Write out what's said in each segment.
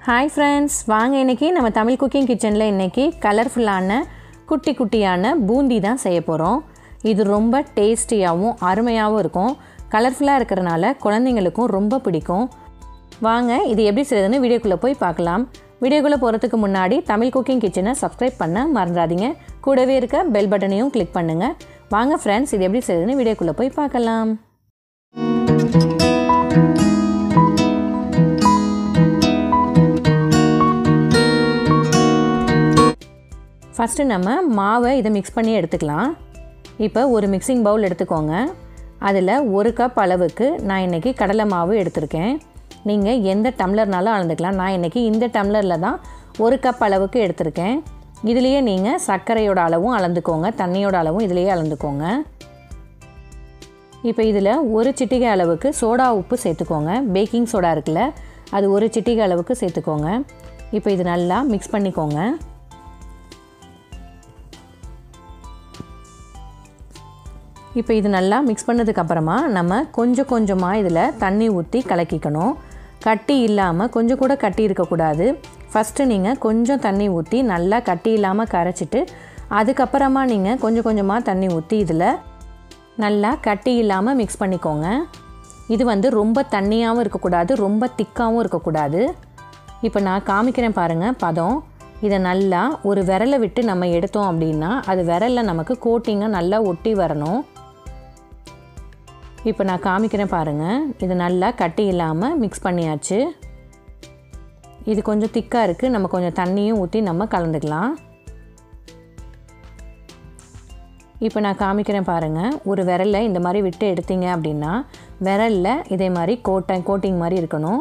hi friends வாங்க இன்றைக்கி நம்ம தமிழ் குக்கிங் கிச்சனில் இன்றைக்கி கலர்ஃபுல்லான குட்டி குட்டியான பூந்தி தான் செய்ய போகிறோம் இது ரொம்ப டேஸ்டியாகவும் அருமையாகவும் இருக்கும் கலர்ஃபுல்லாக இருக்கிறனால குழந்தைங்களுக்கும் ரொம்ப பிடிக்கும் வாங்க இது எப்படி செய்யுதுன்னு வீடியோக்குள்ளே போய் பார்க்கலாம் வீடியோக்குள்ளே போகிறதுக்கு முன்னாடி தமிழ் குக்கிங் கிச்சனை சப்ஸ்கிரைப் பண்ண மறந்துடாதீங்க கூடவே இருக்க பெல் பட்டனையும் கிளிக் பண்ணுங்கள் வாங்க ஃப்ரெண்ட்ஸ் இது எப்படி செய்யுதுன்னு வீடியோக்குள்ளே போய் பார்க்கலாம் ஃபஸ்ட்டு நம்ம மாவை இதை மிக்ஸ் பண்ணி எடுத்துக்கலாம் இப்போ ஒரு மிக்சிங் பவுல் எடுத்துக்கோங்க அதில் ஒரு கப் அளவுக்கு நான் இன்றைக்கி கடலை மாவு எடுத்திருக்கேன் நீங்கள் எந்த டம்ளர்னாலும் அளந்துக்கலாம் நான் இன்றைக்கி இந்த டம்ளரில் தான் ஒரு கப் அளவுக்கு எடுத்திருக்கேன் இதுலேயே நீங்கள் சர்க்கரையோட அளவும் அளந்துக்கோங்க தண்ணியோட அளவும் இதுலேயே அளந்துக்கோங்க இப்போ இதில் ஒரு சிட்டிகை அளவுக்கு சோடா உப்பு சேர்த்துக்கோங்க பேக்கிங் சோடா இருக்குல்ல அது ஒரு சிட்டிகை அளவுக்கு சேர்த்துக்கோங்க இப்போ இது நல்லா மிக்ஸ் பண்ணிக்கோங்க இப்போ இது நல்லா மிக்ஸ் பண்ணதுக்கப்புறமா நம்ம கொஞ்சம் கொஞ்சமாக இதில் தண்ணி ஊற்றி கலக்கிக்கணும் கட்டி இல்லாமல் கொஞ்சம் கூட கட்டி இருக்கக்கூடாது ஃபஸ்ட்டு நீங்கள் கொஞ்சம் தண்ணி ஊற்றி நல்லா கட்டி இல்லாமல் கரைச்சிட்டு அதுக்கப்புறமா நீங்கள் கொஞ்சம் கொஞ்சமாக தண்ணி ஊற்றி இதில் நல்லா கட்டி இல்லாமல் மிக்ஸ் பண்ணிக்கோங்க இது வந்து ரொம்ப தண்ணியாகவும் இருக்கக்கூடாது ரொம்ப திக்காகவும் இருக்கக்கூடாது இப்போ நான் காமிக்கிறேன் பாருங்கள் பதம் இதை நல்லா ஒரு விரலை விட்டு நம்ம எடுத்தோம் அப்படின்னா அது விரலில் நமக்கு கோட்டிங்காக நல்லா ஒட்டி வரணும் இப்போ நான் காமிக்கிறேன் பாருங்கள் இது நல்லா கட்டி இல்லாமல் மிக்ஸ் பண்ணியாச்சு இது கொஞ்சம் திக்காக இருக்குது நம்ம கொஞ்சம் தண்ணியும் ஊற்றி நம்ம கலந்துக்கலாம் இப்போ நான் காமிக்கிறேன் பாருங்கள் ஒரு விரலில் இந்த மாதிரி விட்டு எடுத்தீங்க அப்படின்னா விரலில் இதே மாதிரி கோட்டை கோட்டிங் மாதிரி இருக்கணும்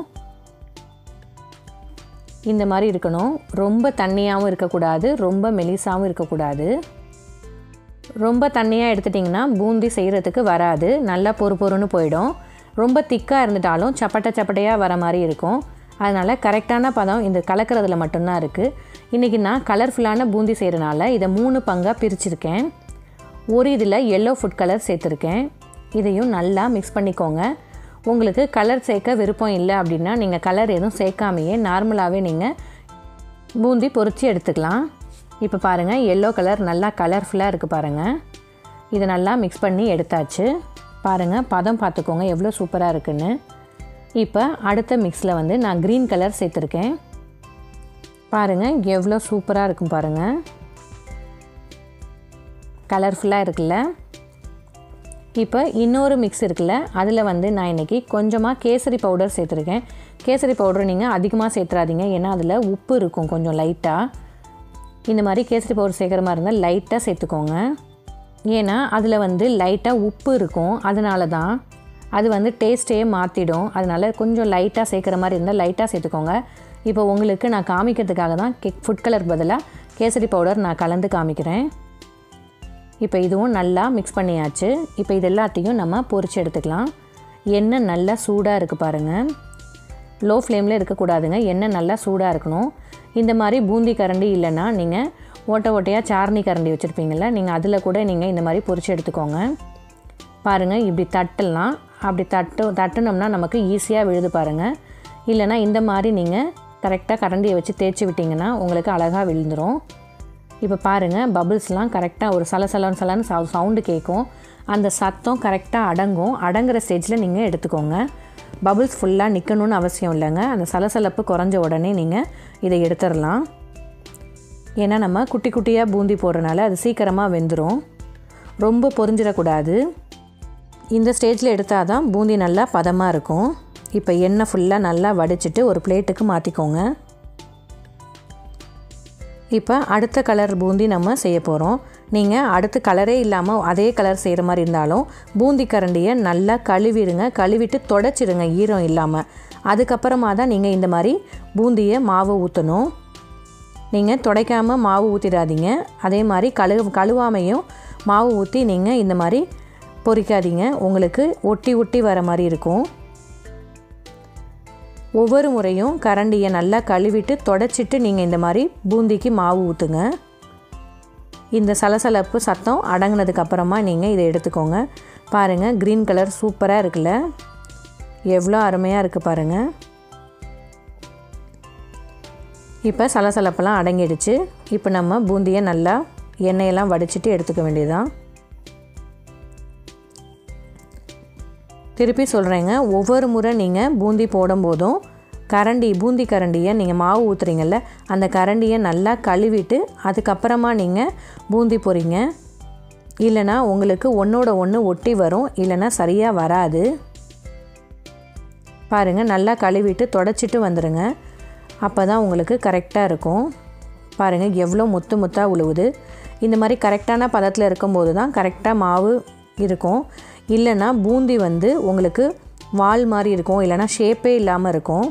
இந்த மாதிரி இருக்கணும் ரொம்ப தண்ணியாகவும் இருக்கக்கூடாது ரொம்ப மெலிசாகவும் இருக்கக்கூடாது ரொம்ப தண்ணியாக எடுத்துட்டிங்கன்னா பூந்தி செய்கிறதுக்கு வராது நல்லா பொறு பொறுன்னு போயிடும் ரொம்ப திக்காக இருந்துட்டாலும் சப்பட்டை சப்பட்டையாக வர மாதிரி இருக்கும் அதனால் கரெக்டான பதம் இந்த கலக்கிறதுல மட்டும்தான் இருக்குது இன்றைக்கி நான் கலர்ஃபுல்லான பூந்தி செய்கிறனால இதை மூணு பங்காக பிரிச்சிருக்கேன் ஒரு இதில் எல்லோ ஃபுட் கலர் சேர்த்துருக்கேன் இதையும் நல்லா மிக்ஸ் பண்ணிக்கோங்க உங்களுக்கு கலர் சேர்க்க விருப்பம் இல்லை அப்படின்னா நீங்கள் கலர் எதுவும் சேர்க்காமையே நார்மலாகவே நீங்கள் பூந்தி பொறிச்சு எடுத்துக்கலாம் இப்போ பாருங்கள் எல்லோ கலர் நல்லா கலர்ஃபுல்லாக இருக்குது பாருங்கள் இதை நல்லா மிக்ஸ் பண்ணி எடுத்தாச்சு பாருங்கள் பதம் பார்த்துக்கோங்க எவ்வளோ சூப்பராக இருக்குன்னு இப்போ அடுத்த மிக்ஸில் வந்து நான் க்ரீன் கலர் சேர்த்துருக்கேன் பாருங்கள் எவ்வளோ சூப்பராக இருக்கும் பாருங்கள் கலர்ஃபுல்லாக இருக்குல்ல இப்போ இன்னொரு மிக்ஸ் இருக்குல்ல அதில் வந்து நான் இன்றைக்கி கொஞ்சமாக கேசரி பவுடர் சேர்த்துருக்கேன் கேசரி பவுடர் நீங்கள் அதிகமாக சேர்த்துறாதீங்க ஏன்னா அதில் உப்பு இருக்கும் கொஞ்சம் லைட்டாக இந்த மாதிரி கேசரி பவுடர் சேர்க்குற மாதிரி இருந்தால் லைட்டாக சேர்த்துக்கோங்க ஏன்னா அதில் வந்து லைட்டாக உப்பு இருக்கும் அதனால தான் அது வந்து டேஸ்ட்டே மாற்றிடும் அதனால் கொஞ்சம் லைட்டாக சேர்க்குற மாதிரி இருந்தால் லைட்டாக சேர்த்துக்கோங்க இப்போ உங்களுக்கு நான் காமிக்கிறதுக்காக தான் கே ஃபுட் கலர் பதிலாக கேசரி பவுடர் நான் கலந்து காமிக்கிறேன் இப்போ இதுவும் நல்லா மிக்ஸ் பண்ணியாச்சு இப்போ இது எல்லாத்தையும் நம்ம பொரிச்சு எடுத்துக்கலாம் எண்ணெய் நல்லா சூடாக இருக்குது பாருங்கள் லோ ஃப்ளேமில் இருக்கக்கூடாதுங்க எண்ணெய் நல்லா சூடாக இருக்கணும் இந்த மாதிரி பூந்தி கரண்டி இல்லைன்னா நீங்கள் ஓட்டை ஓட்டையாக சார்னி கரண்டி வச்சுருப்பீங்கள நீங்கள் அதில் கூட நீங்கள் இந்த மாதிரி பொரிச்சு எடுத்துக்கோங்க பாருங்கள் இப்படி தட்டலாம் அப்படி தட்டு தட்டுனோம்னா நமக்கு ஈஸியாக விழுது பாருங்கள் இல்லைனா இந்த மாதிரி நீங்கள் கரெக்டாக கரண்டியை வச்சு தேய்ச்சி விட்டிங்கன்னா உங்களுக்கு அழகாக விழுந்துடும் இப்போ பாருங்கள் பபுள்ஸ்லாம் கரெக்டாக ஒரு சலசலன்னு சலன்னு சவு சவுண்டு கேட்கும் அந்த சத்தம் கரெக்டாக அடங்கும் அடங்குற ஸ்டேஜில் நீங்கள் எடுத்துக்கோங்க பபுள்ஸ் ஃபுல்லாக நிற்கணும்னு அவசியம் இல்லைங்க அந்த சலசலப்பு குறைஞ்ச உடனே நீங்கள் இதை எடுத்துடலாம் ஏன்னா நம்ம குட்டி குட்டியாக பூந்தி போடுறனால அது சீக்கிரமாக வெந்துடும் ரொம்ப பொரிஞ்சிடக்கூடாது இந்த ஸ்டேஜில் எடுத்தால் தான் பூந்தி நல்லா பதமாக இருக்கும் இப்போ எண்ணெய் ஃபுல்லாக நல்லா வடிச்சிட்டு ஒரு பிளேட்டுக்கு மாற்றிக்கோங்க இப்போ அடுத்த கலர் பூந்தி நம்ம செய்ய போகிறோம் நீங்கள் அடுத்து கலரே இல்லாமல் அதே கலர் செய்கிற மாதிரி இருந்தாலும் பூந்தி கரண்டியை நல்லா கழுவிடுங்க கழுவிட்டு தொடச்சிடுங்க ஈரம் இல்லாமல் அதுக்கப்புறமா தான் நீங்கள் இந்த மாதிரி பூந்தியை மாவு ஊற்றணும் நீங்கள் துடைக்காமல் மாவு ஊற்றிடாதீங்க அதே மாதிரி கழு கழுவாமையும் மாவு ஊற்றி நீங்கள் இந்த மாதிரி பொறிக்காதீங்க உங்களுக்கு ஒட்டி ஒட்டி வர மாதிரி இருக்கும் ஒவ்வொரு முறையும் கரண்டியை நல்லா கழுவிட்டு தொடச்சிட்டு நீங்கள் இந்த மாதிரி பூந்திக்கு மாவு ஊற்றுங்க இந்த சலசலப்பு சத்தம் அடங்கினதுக்கு அப்புறமா நீங்கள் இதை எடுத்துக்கோங்க பாருங்கள் க்ரீன் கலர் சூப்பராக இருக்குல்ல எவ்வளோ அருமையாக இருக்குது பாருங்கள் இப்போ சலசலப்பெல்லாம் அடங்கிடுச்சு இப்போ நம்ம பூந்தியை நல்லா எண்ணெயெல்லாம் வடிச்சிட்டு எடுத்துக்க வேண்டியதான் திருப்பி சொல்கிறேங்க ஒவ்வொரு முறை நீங்கள் பூந்தி போடும்போதும் கரண்டி பூந்தி கரண்டியை நீங்கள் மாவு ஊற்றுறீங்கல்ல அந்த கரண்டியை நல்லா கழுவிட்டு அதுக்கப்புறமா நீங்கள் பூந்தி போகிறீங்க இல்லைனா உங்களுக்கு ஒன்றோட ஒன்று ஒட்டி வரும் இல்லைனா சரியாக வராது பாருங்கள் நல்லா கழுவிட்டு தொடச்சிட்டு வந்துடுங்க அப்போ தான் உங்களுக்கு கரெக்டாக இருக்கும் பாருங்கள் எவ்வளோ முத்து முத்தாக உழுவுது இந்த மாதிரி கரெக்டான பதத்தில் இருக்கும்போது தான் கரெக்டாக மாவு இருக்கும் இல்லைன்னா பூந்தி வந்து உங்களுக்கு வால் மாதிரி இருக்கும் இல்லைனா ஷேப்பே இல்லாமல் இருக்கும்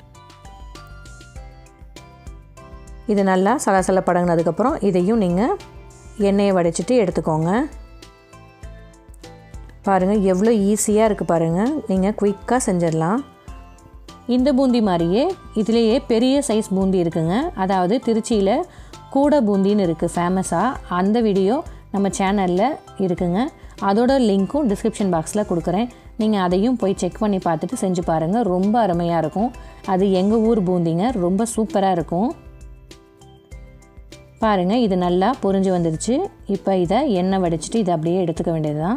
இது நல்லா சலசல படங்கினதுக்கப்புறம் இதையும் நீங்கள் எண்ணெயை வடிச்சிட்டு எடுத்துக்கோங்க பாருங்கள் எவ்வளோ ஈஸியாக இருக்குது பாருங்கள் நீங்கள் குயிக்காக செஞ்சிடலாம் இந்த பூந்தி மாதிரியே இதுலேயே பெரிய சைஸ் பூந்தி இருக்குங்க அதாவது திருச்சியில் கூட பூந்தின்னு இருக்குது ஃபேமஸாக அந்த வீடியோ நம்ம சேனலில் இருக்குங்க அதோட லிங்க்கும் டிஸ்கிரிப்ஷன் பாக்ஸில் கொடுக்குறேன் நீங்கள் அதையும் போய் செக் பண்ணி பார்த்துட்டு செஞ்சு பாருங்கள் ரொம்ப அருமையாக இருக்கும் அது எங்கள் ஊர் பூந்திங்க ரொம்ப சூப்பராக இருக்கும் பாருங்கள் இது நல்லா பொரிஞ்சு வந்துடுச்சு இப்போ இதை எண்ணெய் வடிச்சிட்டு இதை அப்படியே எடுத்துக்க வேண்டியது தான்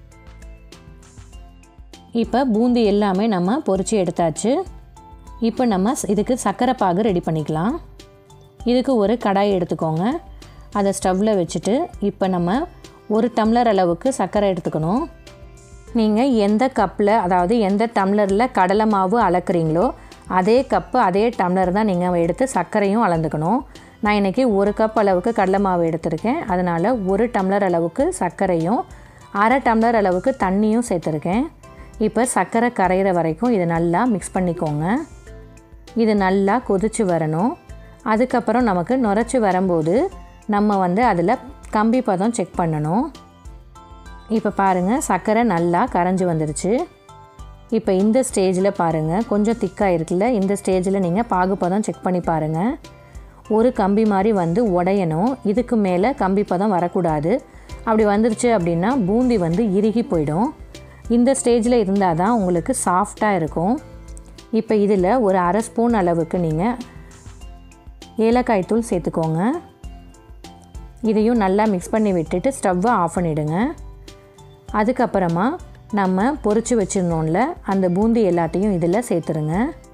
இப்போ பூந்தி எல்லாமே நம்ம பொரிச்சு எடுத்தாச்சு இப்போ நம்ம இதுக்கு சர்க்கரை பாகு ரெடி பண்ணிக்கலாம் இதுக்கு ஒரு கடாய் எடுத்துக்கோங்க அதை ஸ்டவ்வில் வச்சுட்டு இப்போ நம்ம ஒரு டம்ளர் அளவுக்கு சர்க்கரை எடுத்துக்கணும் நீங்கள் எந்த கப்பில் அதாவது எந்த டம்ளரில் கடலை மாவு அளக்குறீங்களோ அதே கப்பு அதே டம்ளர் தான் நீங்கள் எடுத்து சர்க்கரையும் அளந்துக்கணும் நான் இன்றைக்கி ஒரு கப் அளவுக்கு கடலை மாவு எடுத்திருக்கேன் அதனால் ஒரு டம்ளர் அளவுக்கு சர்க்கரையும் அரை டம்ளர் அளவுக்கு தண்ணியும் சேர்த்துருக்கேன் இப்போ சர்க்கரை கரையிற வரைக்கும் இதை நல்லா மிக்ஸ் பண்ணிக்கோங்க இது நல்லா கொதிச்சு வரணும் அதுக்கப்புறம் நமக்கு நுரைச்சி வரும்போது நம்ம வந்து அதில் கம்பி பதம் செக் பண்ணணும் இப்போ பாருங்கள் சர்க்கரை நல்லா கரைஞ்சி வந்துருச்சு இப்போ இந்த ஸ்டேஜில் பாருங்கள் கொஞ்சம் திக்காக இருக்குல்ல இந்த ஸ்டேஜில் நீங்கள் பாகுப்பதம் செக் பண்ணி பாருங்கள் ஒரு கம்பி மாதிரி வந்து உடையணும் இதுக்கு மேலே கம்பி பதம் வரக்கூடாது அப்படி வந்துருச்சு அப்படின்னா பூந்தி வந்து இறுகி போயிடும் இந்த ஸ்டேஜில் இருந்தால் தான் உங்களுக்கு சாஃப்டாக இருக்கும் இப்போ இதில் ஒரு அரை ஸ்பூன் அளவுக்கு நீங்கள் ஏலக்காய் தூள் சேர்த்துக்கோங்க இதையும் நல்லா மிக்ஸ் பண்ணி விட்டுட்டு ஸ்டவ்வை ஆஃப் பண்ணிவிடுங்க அதுக்கப்புறமா நம்ம பொரிச்சு வச்சுருந்தோம்ல அந்த பூந்தி எல்லாத்தையும் இதில் சேர்த்துருங்க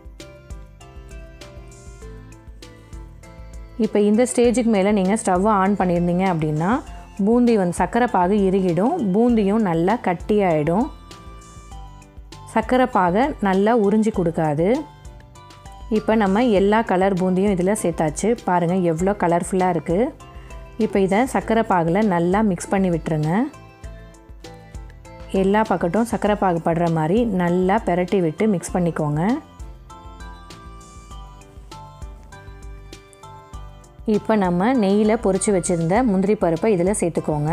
இப்போ இந்த ஸ்டேஜுக்கு மேலே நீங்கள் ஸ்டவ்வை ஆன் பண்ணியிருந்தீங்க அப்படின்னா பூந்தி வந்து சர்க்கரை பாகு இறுகிடும் பூந்தியும் நல்லா கட்டியாயிடும் சர்க்கரை பாகை நல்லா உறிஞ்சி கொடுக்காது இப்போ நம்ம எல்லா கலர் பூந்தியும் இதில் சேர்த்தாச்சு பாருங்கள் எவ்வளோ கலர்ஃபுல்லாக இருக்குது இப்போ இதை சர்க்கரை பாகில் நல்லா மிக்ஸ் பண்ணி விட்டுருங்க எல்லா பக்கட்டும் சர்க்கரை பாகு படுற மாதிரி நல்லா பெரட்டி விட்டு மிக்ஸ் பண்ணிக்கோங்க இப்போ நம்ம நெய்யில் பொரித்து வச்சுருந்த முந்திரி பருப்பை இதில் சேர்த்துக்கோங்க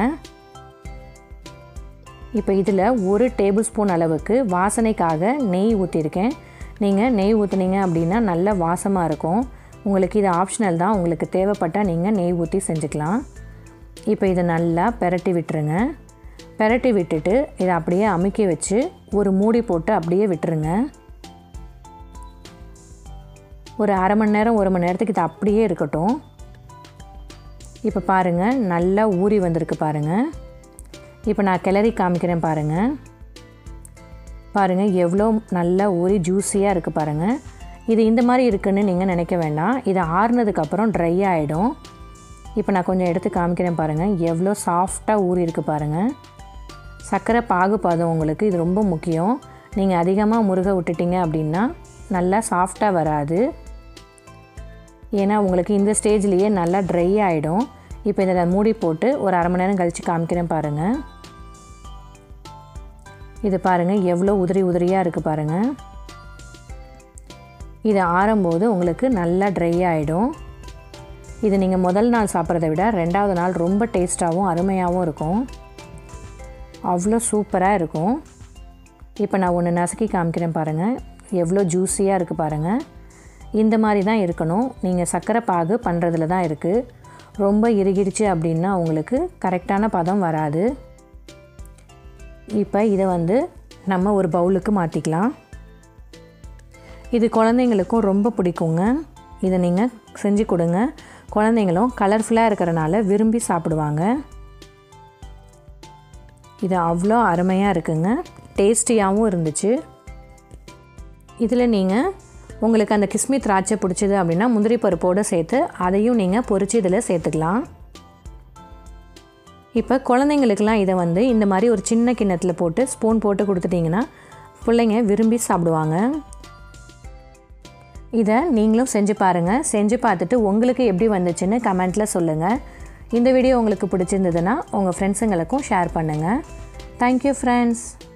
இப்போ இதில் ஒரு டேபிள் ஸ்பூன் அளவுக்கு வாசனைக்காக நெய் ஊற்றிருக்கேன் நீங்கள் நெய் ஊற்றுனீங்க அப்படின்னா நல்ல வாசமாக இருக்கும் உங்களுக்கு இது ஆப்ஷனல் தான் உங்களுக்கு தேவைப்பட்டால் நீங்கள் நெய் ஊற்றி செஞ்சுக்கலாம் இப்போ இதை நல்லா பெரட்டி விட்டுருங்க பெரட்டி விட்டுட்டு இதை அப்படியே அமுக்கி வச்சு ஒரு மூடி போட்டு அப்படியே விட்டுருங்க ஒரு அரை மணி நேரம் ஒரு மணி நேரத்துக்கு இது அப்படியே இருக்கட்டும் இப்போ பாருங்கள் நல்லா ஊறி வந்திருக்கு பாருங்கள் இப்போ நான் கிளறி காமிக்கிறேன் பாருங்கள் பாருங்கள் எவ்வளோ நல்லா ஊறி ஜூஸியாக இருக்குது பாருங்கள் இது இந்த மாதிரி இருக்குன்னு நீங்கள் நினைக்க வேண்டாம் இது ஆறுனதுக்கப்புறம் ட்ரை ஆகிடும் இப்போ நான் கொஞ்சம் எடுத்து காமிக்கிறேன் பாருங்கள் எவ்வளோ சாஃப்டாக ஊறி இருக்குது பாருங்கள் சர்க்கரை பாகு பதம் உங்களுக்கு இது ரொம்ப முக்கியம் நீங்கள் அதிகமாக முருக விட்டுட்டீங்க அப்படின்னா நல்லா சாஃப்டாக வராது ஏன்னா உங்களுக்கு இந்த ஸ்டேஜ்லேயே நல்லா ட்ரை ஆகிடும் இப்போ இதை மூடி போட்டு ஒரு அரை மணி நேரம் கழித்து காமிக்கிறேன் பாருங்கள் இது பாருங்கள் எவ்வளோ உதிரி உதிரியாக இருக்குது பாருங்கள் இது ஆறும்போது உங்களுக்கு நல்லா ட்ரை ஆகிடும் இது நீங்கள் முதல் நாள் சாப்பிட்றத விட ரெண்டாவது நாள் ரொம்ப டேஸ்ட்டாகவும் அருமையாகவும் இருக்கும் அவ்வளோ சூப்பராக இருக்கும் இப்போ நான் ஒன்று நசுக்கி காமிக்கிறேன் பாருங்கள் எவ்வளோ ஜூஸியாக இருக்குது பாருங்கள் இந்த மாதிரி தான் இருக்கணும் நீங்கள் சர்க்கரை பாகு பண்ணுறதுல தான் இருக்குது ரொம்ப இறுகிடுச்சு அப்படின்னா உங்களுக்கு கரெக்டான பதம் வராது இப்போ இதை வந்து நம்ம ஒரு பவுலுக்கு மாற்றிக்கலாம் இது குழந்தைங்களுக்கும் ரொம்ப பிடிக்குங்க இதை நீங்கள் செஞ்சு கொடுங்க குழந்தைங்களும் கலர்ஃபுல்லாக இருக்கிறனால விரும்பி சாப்பிடுவாங்க இது அவ்வளோ அருமையாக இருக்குங்க டேஸ்டியாகவும் இருந்துச்சு இதில் நீங்கள் உங்களுக்கு அந்த கிஸ்மி திராட்சை பிடிச்சது அப்படின்னா முந்திரி பருப்போடு சேர்த்து அதையும் நீங்கள் பொரிச்சு இதில் சேர்த்துக்கலாம் இப்போ குழந்தைங்களுக்கெல்லாம் இதை வந்து இந்த மாதிரி ஒரு சின்ன கிண்ணத்தில் போட்டு ஸ்பூன் போட்டு கொடுத்துட்டிங்கன்னா பிள்ளைங்க விரும்பி சாப்பிடுவாங்க இதை நீங்களும் செஞ்சு பாருங்கள் செஞ்சு பார்த்துட்டு உங்களுக்கு எப்படி வந்துச்சுன்னு கமெண்ட்டில் சொல்லுங்கள் இந்த வீடியோ உங்களுக்கு பிடிச்சிருந்ததுன்னா உங்கள் ஃப்ரெண்ட்ஸுங்களுக்கும் ஷேர் பண்ணுங்கள் தேங்க்யூ ஃப்ரெண்ட்ஸ்